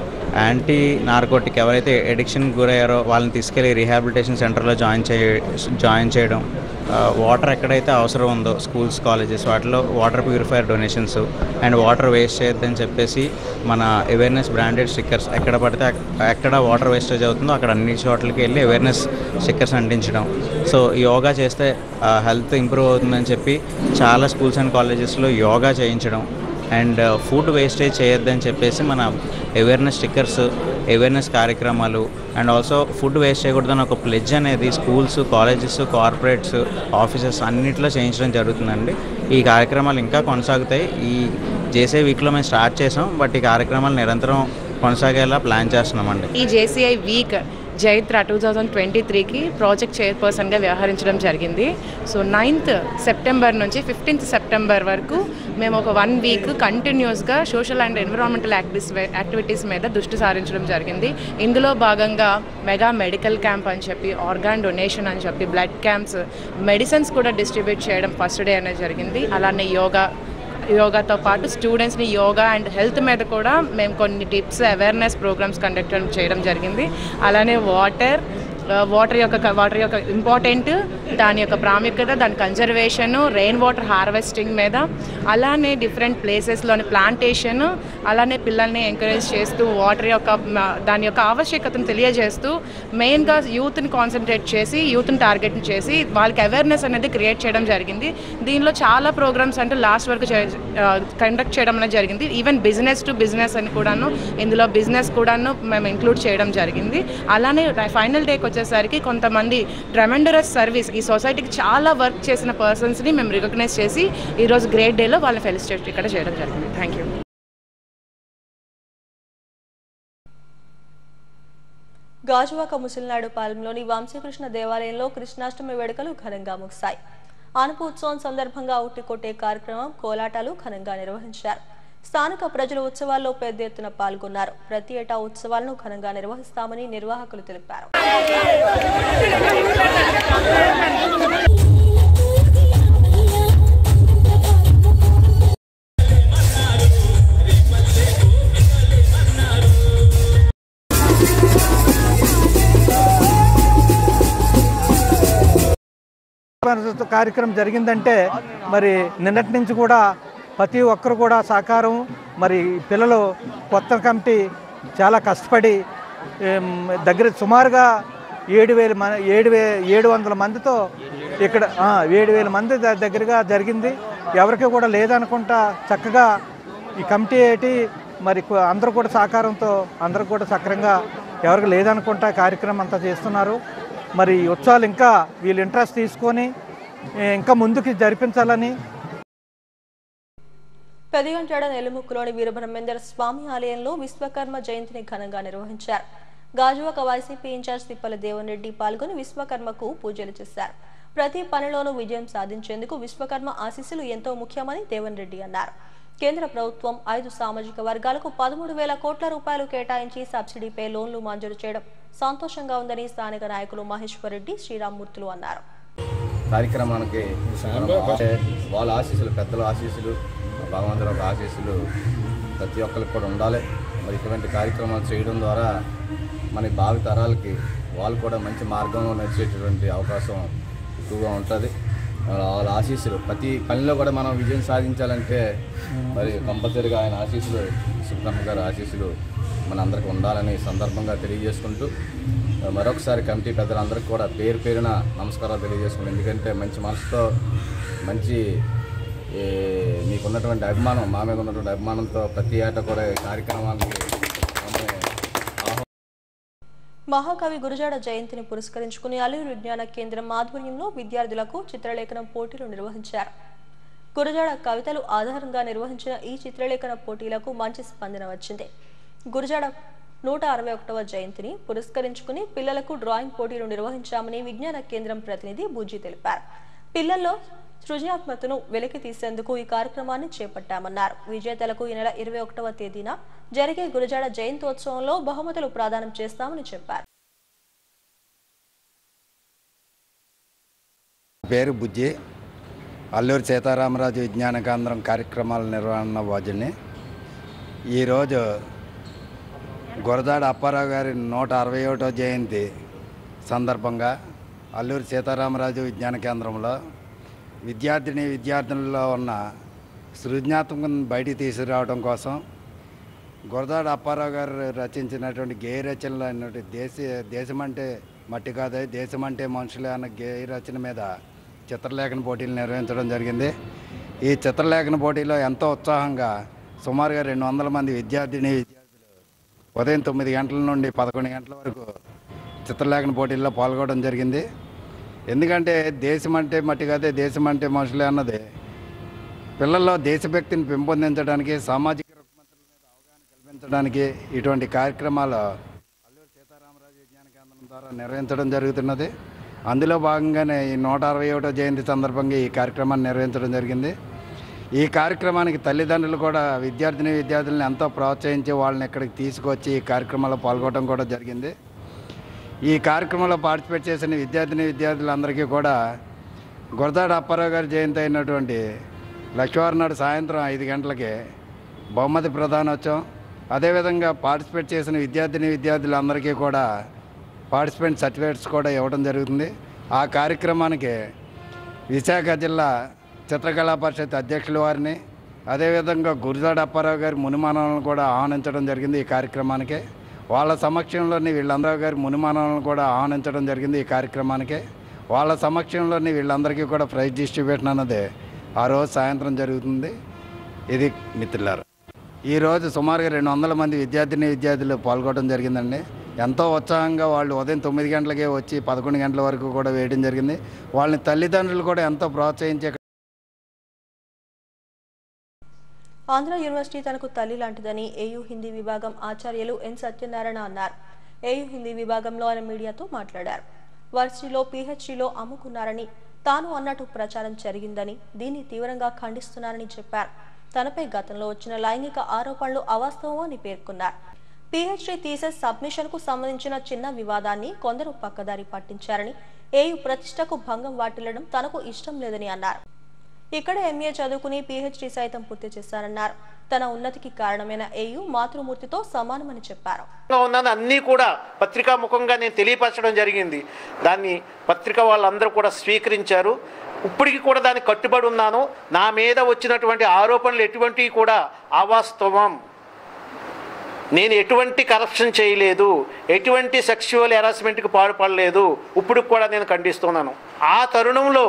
యాంటీ నార్కోటిక్ ఎవరైతే ఎడిక్షన్ గురయ్యారో వాళ్ళని తీసుకెళ్ళి రీహాబిలిటేషన్ సెంటర్లో జాయిన్ చే జాయిన్ చేయడం వాటర్ ఎక్కడైతే అవసరం ఉందో స్కూల్స్ కాలేజెస్ వాటిలో water purifier donations and water waste చేయొద్దని చెప్పేసి మన అవేర్నెస్ బ్రాండెడ్ స్టిక్కర్స్ ఎక్కడ పడితే అక్- ఎక్కడ వాటర్ వేస్టేజ్ అవుతుందో అక్కడ అన్ని చోట్లకి వెళ్ళి అవేర్నెస్ స్టిక్కర్స్ అంటించడం సో యోగా చేస్తే హెల్త్ ఇంప్రూవ్ అవుతుందని చెప్పి చాలా స్కూల్స్ అండ్ కాలేజెస్లో యోగా చేయించడం అండ్ ఫుడ్ వేస్టేజ్ చేయొద్దని చెప్పేసి మన అవేర్నెస్ స్టిక్కర్స్ అవేర్నెస్ కార్యక్రమాలు అండ్ ఆల్సో ఫుడ్ వేస్ట్ చేయకూడదని ఒక ప్లెడ్జ్ అనేది స్కూల్స్ కాలేజెస్ కార్పొరేట్స్ ఆఫీసెస్ అన్నింటిలో చేయించడం జరుగుతుందండి ఈ కార్యక్రమాలు ఇంకా కొనసాగుతాయి ఈ జేసే వీక్లో మేము స్టార్ట్ చేసాం బట్ ఈ కార్యక్రమాలు నిరంతరం కొనసాగేలా ప్లాన్ చేస్తున్నామండి ఈ JCI week Jaitra two thousand twenty త్రీకి ప్రాజెక్ట్ చైర్పర్సన్గా వ్యవహరించడం జరిగింది సో నైన్త్ సెప్టెంబర్ నుంచి ఫిఫ్టీన్త్ సెప్టెంబర్ వరకు మేము ఒక వన్ వీక్ కంటిన్యూస్గా social and environmental activities activities మీద దృష్టి సారించడం జరిగింది ఇందులో భాగంగా మెగా మెడికల్ క్యాంప్ అని చెప్పి ఆర్గాన్ డొనేషన్ అని చెప్పి బ్లడ్ క్యాంప్స్ మెడిసిన్స్ కూడా డిస్ట్రిబ్యూట్ చేయడం ఫస్ట్ డే అనేది జరిగింది అలానే యోగా యోగాతో పాటు స్టూడెంట్స్ని యోగా అండ్ హెల్త్ మీద కూడా మేము కొన్ని టిప్స్ అవేర్నెస్ ప్రోగ్రామ్స్ కండక్ట్ చేయడం జరిగింది అలానే వాటర్ వాటర్ యొక్క వాటర్ యొక్క ఇంపార్టెంట్ దాని యొక్క ప్రాముఖ్యత దాని కన్జర్వేషన్ రెయిన్ వాటర్ హార్వెస్టింగ్ మీద అలానే డిఫరెంట్ ప్లేసెస్లోని ప్లాంటేషన్ అలానే పిల్లల్ని ఎంకరేజ్ చేస్తూ వాటర్ యొక్క మ, దాని యొక్క ఆవశ్యకతను తెలియజేస్తూ మెయిన్గా యూత్ని కాన్సన్ట్రేట్ చేసి యూత్ని టార్గెట్ చేసి వాళ్ళకి అవేర్నెస్ అనేది క్రియేట్ చేయడం జరిగింది దీనిలో చాలా ప్రోగ్రామ్స్ అంటే లాస్ట్ వరకు కండక్ట్ చేయడం అనేది జరిగింది ఈవెన్ బిజినెస్ టు బిజినెస్ అని కూడాను ఇందులో బిజినెస్ కూడాను మేము ఇంక్లూడ్ చేయడం జరిగింది అలానే ఫైనల్ డేకి వచ్చేసరికి కొంతమంది ట్రెమెండరస్ సర్వీస్ ఈ సొసైటీకి చాలా వర్క్ చేసిన పర్సన్స్ని మేము రికగ్నైజ్ చేసి ఈరోజు గ్రేట్ డేలో వాళ్ళని ఫెలిసిటేట్ ఇక్కడ చేయడం జరిగింది థ్యాంక్ యూ గాజువాక ముసలినాడు పాలెంలోని వంశీకృష్ణ దేవాలయంలో కృష్ణాష్టమి వేడుకలు ఘనంగా ముగిశాయి ఆనపు ఉత్సవం సందర్భంగా ఉట్టికొట్టే కార్యక్రమం కోలాటాలు ఘనంగా నిర్వహించారు స్థానిక ప్రజలు ఉత్సవాల్లో పెద్ద ఎత్తున పాల్గొన్నారు ప్రతి ఏటా ఉత్సవాలను ఘనంగా నిర్వహిస్తామని నిర్వాహకులు తెలిపారు పరిషత్ కార్యక్రమం జరిగిందంటే మరి నిన్నటి నుంచి కూడా ప్రతి ఒక్కరు కూడా సహకారం మరి పిల్లలు కొత్త కమిటీ చాలా కష్టపడి ఏం, దగ్గర సుమారుగా ఏడు వేల మ ఏడు వే ఏడు వందల మందితో ఇక్కడ ఆ, ఏడు వేల మంది ద- దగ్గరగా జరిగింది ఎవరికి కూడా లేదనుకుంటా చక్కగా ఈ కమిటీ ఏంటి మరి కు- అందరూ కూడా సహకారంతో అందరూ కూడా సక్రంగా ఎవరికి లేదనుకుంటా కార్యక్రమం అంతా చేస్తున్నారు మరి ఈ ఉత్సవాలు ఇంకా వీళ్ళు ఇంట్రెస్ట్ తీసుకొని ఏ, ఇంకా ముందుకు జరిపించాలని పెదగంటాడ నెల్లిముక్కులోని వీరబ్రహ్మేంద్ర స్వామి ఆలయంలో విశ్వకర్మ జయంతిని ఘనంగా నిర్వహించారు గాజువాక వైసీపీ ఇన్ఛార్జ్ తిప్పల దేవన్ రెడ్డి పాల్గొని విశ్వకర్మకు పూజలు చేశారు ప్రతి పనిలోనూ విజయం సాధించేందుకు విశ్వకర్మ ఆశీస్సులు ఎంతో ముఖ్యమని దేవన్ రెడ్డి అన్నారు కేంద్ర ప్రభుత్వం ఐదు సామాజిక వర్గాలకు పదమూడు వేల కోట్ల రూపాయలు కేటాయించి సబ్సిడీపై లోన్లు మంజూరు చేయడం సంతోషంగా ఉందని స్థానిక నాయకులు మహేశ్వర్ రెడ్డి శ్రీరామ్మూర్తులు అన్నారు కార్యక్రమానికి వాళ్ళ ఆశీస్సులు పెద్దల ఆశీస్సులు భగవంతుల యొక్క ఆశీస్సులు ప్రతి ఒక్కరికి కూడా ఉండాలి మరి ఇటువంటి కార్యక్రమాలు చేయడం ద్వారా మన భావి తరాలకి వాళ్ళు కూడా మంచి మార్గంలో నడిచేటటువంటి అవకాశం ఎక్కువగా ఉంటుంది మరి వాళ్ళ ఆశీస్సులు ప్రతి పనిలో కూడా మనం విజయం సాధించాలంటే మరి కంపల్సరీగా ఆయన ఆశీస్సులు సుబ్రహ్మ గారి ఆశీస్సులు మనందరికీ ఉండాలని ఈ సందర్భంగా తెలియజేసుకుంటూ మరొకసారి కమిటీ పెద్దలందరికీ కూడా పేరు పేరున నమస్కారాలు తెలియజేసుకుంటాం ఎందుకంటే మంచి మనసుతో మంచి ఈ, మీకున్నటువంటి అభిమానం మా మీద ఉన్నటువంటి అభిమానంతో ప్రతి ఏటా కూడా ఈ కార్యక్రమానికి మహాకవి గురజాడ జయంతిని పురస్కరించుకుని అల్లూరు విజ్ఞాన కేంద్రం ఆధ్వర్యంలో విద్యార్థులకు చిత్రలేఖనం పోటీలు నిర్వహించారు గురజాడ కవితలు ఆధారంగా నిర్వహించిన ఈ చిత్రలేఖన పోటీలకు మంచి స్పందన వచ్చింది గురజాడ నూట అరవై ఒకటవ జయంతిని పురస్కరించుకుని పిల్లలకు డ్రాయింగ్ పోటీలు నిర్వహించామని విజ్ఞాన కేంద్రం ప్రతినిధి బుజ్జి తెలిపారు పిల్లల్లో సృజనాత్మకతను వెలికి తీసేందుకు ఈ కార్యక్రమాన్ని చేపట్టామన్నారు విజేతలకు ఈ నెల ఇరవై ఒకటవ తేదీన జరిగే గురజాడ జయంతోత్సవంలో బహుమతులు ప్రదానం చేస్తామని చెప్పారు పేరు బుజ్జి అల్లూరి సీతారామరాజు విజ్ఞాన కేంద్రం కార్యక్రమాల నిర్వహణ వాజుని ఈరోజు గురదాడ అప్పారావు గారి నూట అరవై ఒకటో జయంతి సందర్భంగా అల్లూరి సీతారామరాజు విజ్ఞాన కేంద్రంలో విద్యార్థిని విద్యార్థులలో ఉన్న సృజనాత్మకతను బయటికి తీసుకురావడం కోసం గురదాడ అప్పారావు గారు రచించినటువంటి గేయ రచనలు అయినటువంటి దేశ దేశమంటే మట్టి కాదే దేశమంటే మనుషులే అన్న గేయ రచన మీద చిత్రలేఖన పోటీలు నిర్వహించడం జరిగింది ఈ చిత్రలేఖన పోటీలో ఎంతో ఉత్సాహంగా సుమారుగా రెండు వందల మంది విద్యార్థిని విద్యార్థులు ఉదయం తొమ్మిది గంటల నుండి పదకొండు గంటల వరకు చిత్రలేఖన పోటీల్లో పాల్గొనడం జరిగింది ఎందుకంటే దేశం అంటే మట్టి కాదే దేశం అంటే మనుషులే అన్నది పిల్లల్లో దేశభక్తిని పెంపొందించడానికి సామాజిక రుగ్మతల మీద అవగాహన కల్పించడానికి ఇటువంటి కార్యక్రమాలు అల్లూరు సీతారామరాజు విజ్ఞాన కేంద్రం ద్వారా నిర్వహించడం జరుగుతున్నది అందులో భాగంగానే ఈ నూట అరవై ఒకటో జయంతి సందర్భంగా ఈ కార్యక్రమాన్ని నిర్వహించడం జరిగింది ఈ కార్యక్రమానికి తల్లిదండ్రులు కూడా విద్యార్థిని విద్యార్థులను ఎంతో ప్రోత్సహించి వాళ్ళని ఇక్కడికి తీసుకొచ్చి ఈ కార్యక్రమంలో పాల్గొనడం కూడా జరిగింది ఈ కార్యక్రమంలో పార్టిసిపేట్ చేసిన విద్యార్థిని విద్యార్థులందరికీ కూడా గురదాడ అప్పారావు గారి జయంతి అయినటువంటి లక్ష్మీవారం నాడు సాయంత్రం ఐదు గంటలకి బహుమతి ప్రధానోత్సవం అదేవిధంగా పార్టిసిపేట్ చేసిన విద్యార్థిని విద్యార్థులందరికీ కూడా పార్టిసిపెంట్ సర్టిఫికేట్స్ కూడా ఇవ్వడం జరుగుతుంది ఆ కార్యక్రమానికి విశాఖ జిల్లా చిత్రకళా పరిషత్ అధ్యక్షుల వారిని అదేవిధంగా గురిజాడ అప్పారావు గారి మునిమానవులను కూడా ఆహ్వానించడం జరిగింది ఈ కార్యక్రమానికి వాళ్ళ సమక్షంలోని వీళ్ళందరూ గారి మునిమానవులను కూడా ఆహ్వానించడం జరిగింది ఈ కార్యక్రమానికి వాళ్ళ సమక్షంలోని వీళ్ళందరికీ కూడా ప్రైజ్ డిస్ట్రిబ్యూషన్ అన్నది ఆ రోజు సాయంత్రం జరుగుతుంది ఇది మిత్రులారు ఈరోజు సుమారుగా రెండు వందల మంది విద్యార్థిని విద్యార్థులు పాల్గొనడం జరిగిందండి ఎంతో ఉత్సాహంగా వాళ్ళు ఉదయం తొమ్మిది గంటలకే వచ్చి పదకొండు గంటల వరకు కూడా వేయడం జరిగింది వాళ్ళని తల్లిదండ్రులు కూడా ఎంతో ప్రోత్సహించే ఆంధ్ర యూనివర్సిటీ తనకు తల్లి లాంటిదని ఏయూ హిందీ విభాగం ఆచార్యులు ఎన్ సత్యనారాయణ అన్నారు ఏయూ హిందీ విభాగంలో ఆయన మీడియాతో మాట్లాడారు వర్సిటీలో పీహెచ్డీలో అమ్ముకున్నారని తాను అన్నట్టు ప్రచారం జరిగిందని దీన్ని తీవ్రంగా ఖండిస్తున్నారని చెప్పారు తనపై గతంలో వచ్చిన లైంగిక ఆరోపణలు అవాస్తవం అని పేర్కొన్నారు పీహెచ్డీ థీసెస్ సబ్మిషన్ కు సంబంధించిన చిన్న వివాదాన్ని కొందరు పక్కదారి పట్టించారని ఏయు ప్రతిష్టకు భంగం వాటిల్లడం తనకు ఇష్టం లేదని అన్నారు ఇక్కడ ఎంఏ చదువుకుని పీహెచ్డీ సైతం పూర్తి చేశారన్నారు తన ఉన్నతికి కారణమైన ఏయు మాతృమూర్తితో సమానమని చెప్పారు ఉన్నది అన్నీ కూడా పత్రికా ముఖంగా నేను తెలియపరచడం జరిగింది దాన్ని పత్రిక వాళ్ళందరూ కూడా స్వీకరించారు ఇప్పటికి కూడా దానికి కట్టుబడి ఉన్నాను నా మీద వచ్చినటువంటి ఆరోపణలు ఎటువంటివి కూడా అవాస్తవం నేను ఎటువంటి కరప్షన్ చేయలేదు ఎటువంటి సెక్షువల్ హెరాస్మెంట్కి పాల్పడలేదు ఇప్పుడు కూడా నేను ఖండిస్తున్నాను ఆ తరుణంలో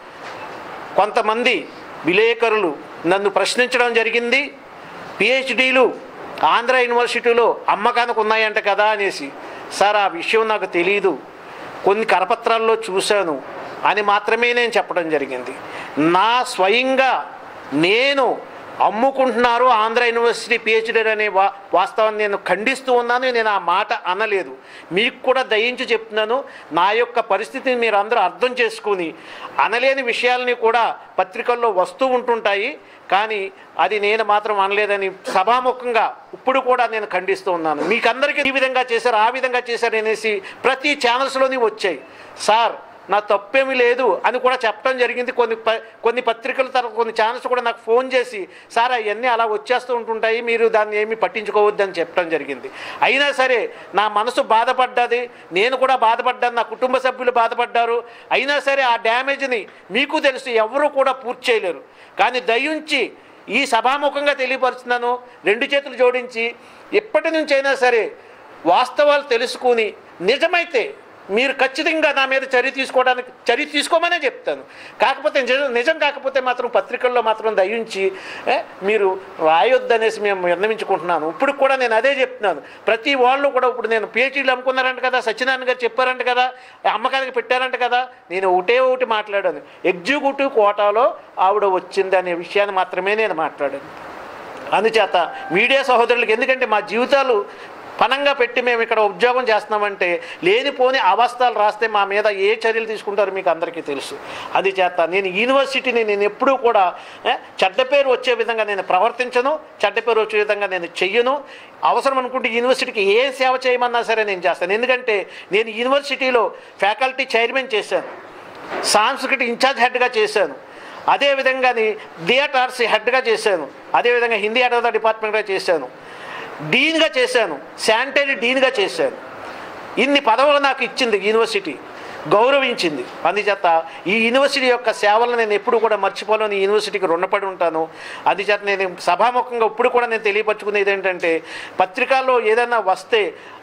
కొంతమంది విలేకరులు నన్ను ప్రశ్నించడం జరిగింది పిహెచ్డీలు ఆంధ్ర యూనివర్సిటీలో అమ్మకానికి ఉన్నాయంట కదా అనేసి సార్ ఆ విషయం నాకు తెలియదు కొన్ని కరపత్రాల్లో చూశాను అని మాత్రమే నేను చెప్పడం జరిగింది నా స్వయంగా నేను అమ్ముకుంటున్నారు ఆంధ్ర యూనివర్సిటీ పిహెచ్డీ అనే వా వాస్తవాన్ని నేను ఖండిస్తూ ఉన్నాను నేను ఆ మాట అనలేదు మీకు కూడా దయించి చెప్తున్నాను నా యొక్క పరిస్థితిని మీరు అందరూ అర్థం చేసుకుని అనలేని విషయాలని కూడా పత్రికల్లో వస్తూ ఉంటుంటాయి కానీ అది నేను మాత్రం అనలేదని సభాముఖంగా ఇప్పుడు కూడా నేను ఖండిస్తూ ఉన్నాను మీకందరికీ ఈ విధంగా చేశారు ఆ విధంగా చేశారు అనేసి ప్రతి ఛానల్స్లోని వచ్చాయి సార్ నా తప్పేమీ లేదు అని కూడా చెప్పడం జరిగింది కొన్ని ప కొన్ని పత్రికల తరఫు కొన్ని ఛానల్స్ కూడా నాకు ఫోన్ చేసి సార్ అవన్నీ అలా వచ్చేస్తూ ఉంటుంటాయి మీరు దాన్ని ఏమీ పట్టించుకోవద్దని చెప్పడం జరిగింది అయినా సరే నా మనసు బాధపడ్డది నేను కూడా బాధపడ్డాను నా కుటుంబ సభ్యులు బాధపడ్డారు అయినా సరే ఆ డ్యామేజ్ని మీకు తెలుసు ఎవరు కూడా పూర్తి చేయలేరు కానీ దయించి ఈ సభాముఖంగా తెలియపరుస్తున్నాను రెండు చేతులు జోడించి ఎప్పటి నుంచైనా సరే వాస్తవాలు తెలుసుకుని నిజమైతే మీరు ఖచ్చితంగా నా మీద చర్య తీసుకోవడానికి చర్య తీసుకోమనే చెప్తాను కాకపోతే నిజం నిజం కాకపోతే మాత్రం పత్రికల్లో మాత్రం దయించి ఏ, మీరు రాయొద్దనేసి మేము నిర్ణయించుకుంటున్నాను ఇప్పుడు కూడా నేను అదే చెప్తున్నాను ప్రతి వాళ్ళు కూడా ఇప్పుడు నేను పిహెచ్డీలు అమ్ముకున్నారంట కదా సత్యనారాయణ గారు చెప్పారంట కదా అమ్మకానికి పెట్టారంట కదా నేను ఒకటే ఒకటి మాట్లాడాను ఎగ్జిక్యూటివ్ కోటాలో ఆవిడ వచ్చింది అనే విషయాన్ని మాత్రమే నేను మాట్లాడాను అందుచేత మీడియా సహోదరులకు ఎందుకంటే మా జీవితాలు పనంగా పెట్టి మేము ఇక్కడ ఉద్యోగం చేస్తున్నామంటే లేనిపోని అవస్థలు రాస్తే మా మీద ఏ చర్యలు తీసుకుంటారో మీకు అందరికీ తెలుసు అది చేత నేను యూనివర్సిటీని నేను ఎప్పుడూ కూడా ఏ, చెడ్డ పేరు వచ్చే విధంగా నేను ప్రవర్తించను చెడ్డ పేరు వచ్చే విధంగా నేను చెయ్యను అవసరం అనుకుంటే యూనివర్సిటీకి ఏ సేవ చేయమన్నా సరే నేను చేస్తాను ఎందుకంటే నేను యూనివర్సిటీలో ఫ్యాకల్టీ చైర్మన్ చేశాను సాంస్కృతిక ఇన్ఛార్జ్ హెడ్గా చేశాను అదేవిధంగా థియేటర్స్ హెడ్గా చేశాను అదేవిధంగా హిందీ అడవద డిపార్ట్మెంట్గా చేశాను డీన్గా చేశాను శానిటరీ డీన్గా చేశాను ఇన్ని పదవులు నాకు ఇచ్చింది యూనివర్సిటీ గౌరవించింది అందుచేత ఈ యూనివర్సిటీ యొక్క సేవలను నేను ఎప్పుడు కూడా మర్చిపోలేని ఈ యూనివర్సిటీకి రుణపడి ఉంటాను అందుచేత నేను సభాముఖంగా ఇప్పుడు కూడా నేను తెలియపరచుకునేది ఏంటంటే పత్రికల్లో ఏదైనా వస్తే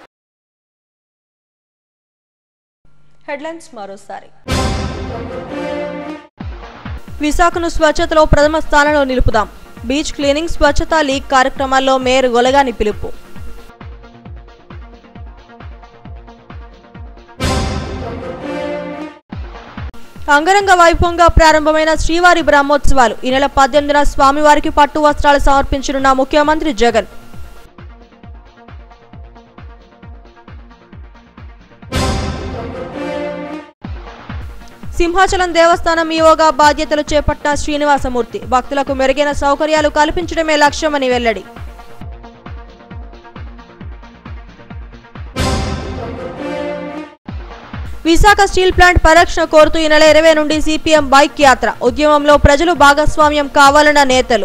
హెడ్లైన్స్ మరోసారి విశాఖను స్వచ్ఛతలో ప్రథమ స్థానంలో నిలుపుదాం బీచ్ క్లీనింగ్ స్వచ్ఛత లీగ్ కార్యక్రమాల్లో మేయర్ గొలగాని పిలుపు అంగరంగ వైభవంగా ప్రారంభమైన శ్రీవారి బ్రహ్మోత్సవాలు ఈ నెల పద్దెనిమిదిన స్వామివారికి పట్టు వస్త్రాలు సమర్పించనున్న ముఖ్యమంత్రి జగన్ సింహాచలం దేవస్థానం ఈవోగా బాధ్యతలు చేపట్టిన శ్రీనివాసమూర్తి భక్తులకు మెరుగైన సౌకర్యాలు కల్పించడమే లక్ష్యమని వెల్లడి విశాఖ స్టీల్ ప్లాంట్ పరిరక్షణ కోరుతూ ఈ నెల ఇరవై నుండి సిపిఎం బైక్ యాత్ర ఉద్యమంలో ప్రజలు భాగస్వామ్యం కావాలన్న నేతలు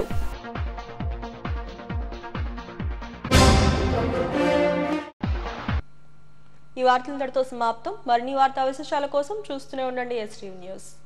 ఈ వార్తలు ఇంతటితో సమాప్తం మరిన్ని వార్తా విశేషాల కోసం చూస్తూనే ఉండండి ఎస్టీవీ న్యూస్